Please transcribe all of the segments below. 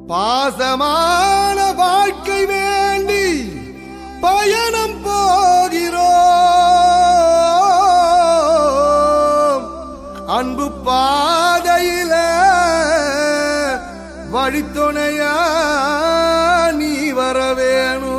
பாசமான வாழ்க்கை வேண்டி பயணம் போகிறோம் அன்பு பாதையில வழித்துணையா நீ வர வேணும்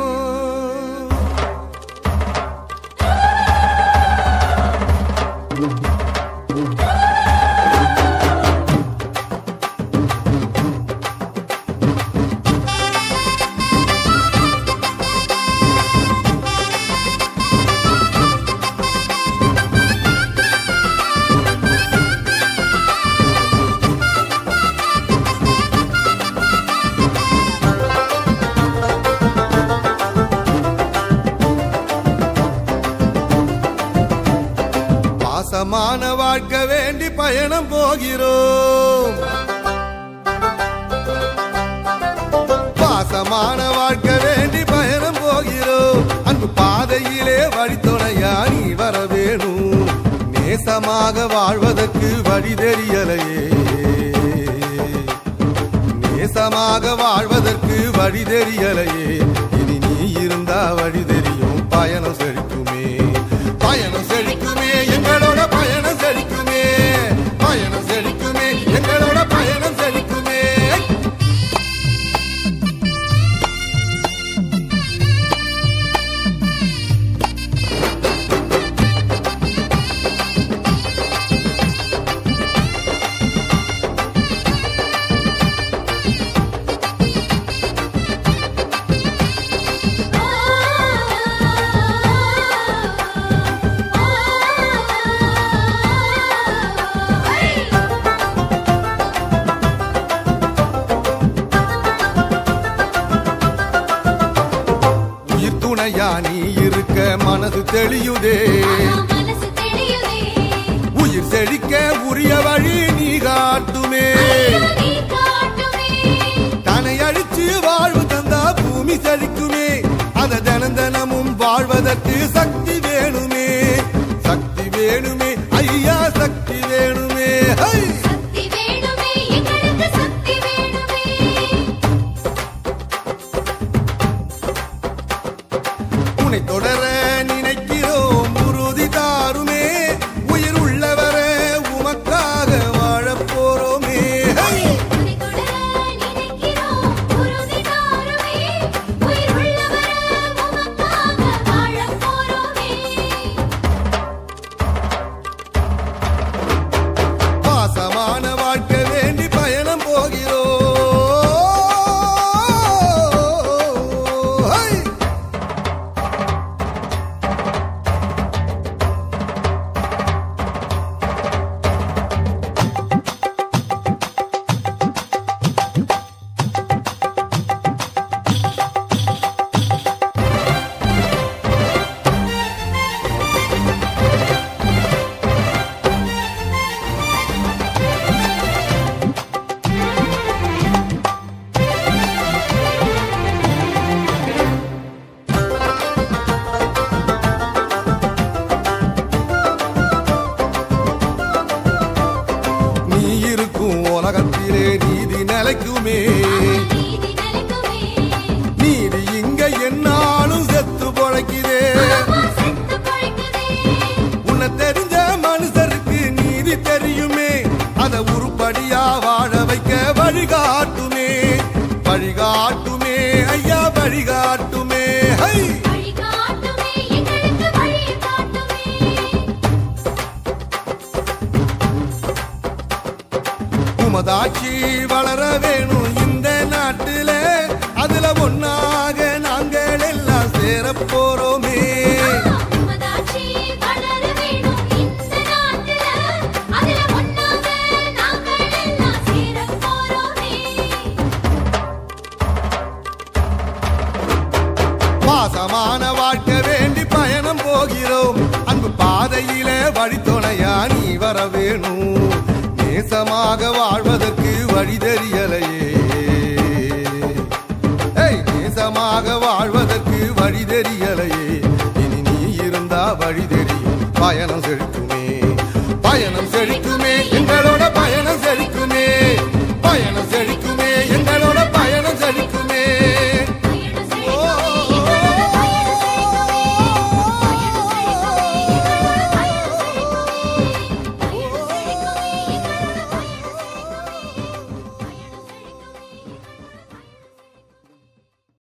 பாசமான வாழ்க்கை வேண்டி பயணம் போகிறோம் பாசமான வாழ்க்கை வேண்டி பயணம் போகிறோம் அன்பு பாதையிலே வழித்துணையா நீ வர வேணும் நேசமாக வாழ்வதற்கு வழி தெரியலையே நேசமாக வாழ்வதற்கு வழி தெரியலையே இனி நீ இருந்தா வழி தெரியும் பயணம் செழிக்குமே பயணம் செழிக்குமே எங்களோட பயணம் செழிக்குமே பயணம் செழிக்குமே எங்களோட பயணம் செழிக்குமே உயிர் துணையா நீ இருக்க மனது தெளியுதே மனசு தெரியுதே உயிர் செழிக்க உரிய வழி நீ காட்டுமே நீ காட்டுமே தன்னை அழிச்சு வாழ்வு தந்தா பூமி செழிக்குமே அத தினம் தினமும் வாழ்வதற்கு சக்தி வேணுமே சக்தி வேணுமே ஐயா சக்தி வேணுமே ஹை! சக்தி வேணுமே எங்களுக்கு சக்தி வேணுமே உன்னை தொடர நினைக்கிறோம் உறுதி தாருமே உயிர் உள்ளவர உமக்காக வாழப் போறோமே ஹை! உன்னை தொடர நினைக்கிறோம் உறுதி தாருமே உயிர் உள்ளவர உமக்காக வாழப் போறோமே பாசமான வாழ்க்கை வேண்டி பயணம் போகிறோம் ஹை! நீ இருக்கும் உலகத்திலே நீதி நிலைக்குமே நீதி நிலைக்குமே நீதி இங்க என்னாலும் செத்து பொழைக்குதே அம்மா செத்து பொழைக்குதே உன்னை தெரிஞ்ச மனுஷருக்கு நீதி தெரியுமே அத உருப்படியா வாழ வைக்க வழிகாட்டுமே வழிகாட்டுமே ஐயா வழிகாட்டுமே ஹை! வழி காட்டுமே எங்களுக்கு வழி காட்டுமே உமதாட்சி வளர வேணும் இந்த நாட்டுல அதுல ஒன்னாக நாங்கள் எல்லாம் சேரப் போறோமே உமதாட்சி வளர வேணும் இந்த நாட்டுல அதுல ஒண்ணாக நாங்கள் எல்லாம் சேரப் போறோமே பாசமான வாழ்க்கை வேண்டி பயணம் போகிறோம் அன்பு பாதையில வழித்துணையா நீ வர வேணும் நேசமாக வாழ்வதற்கு வழி தெரிய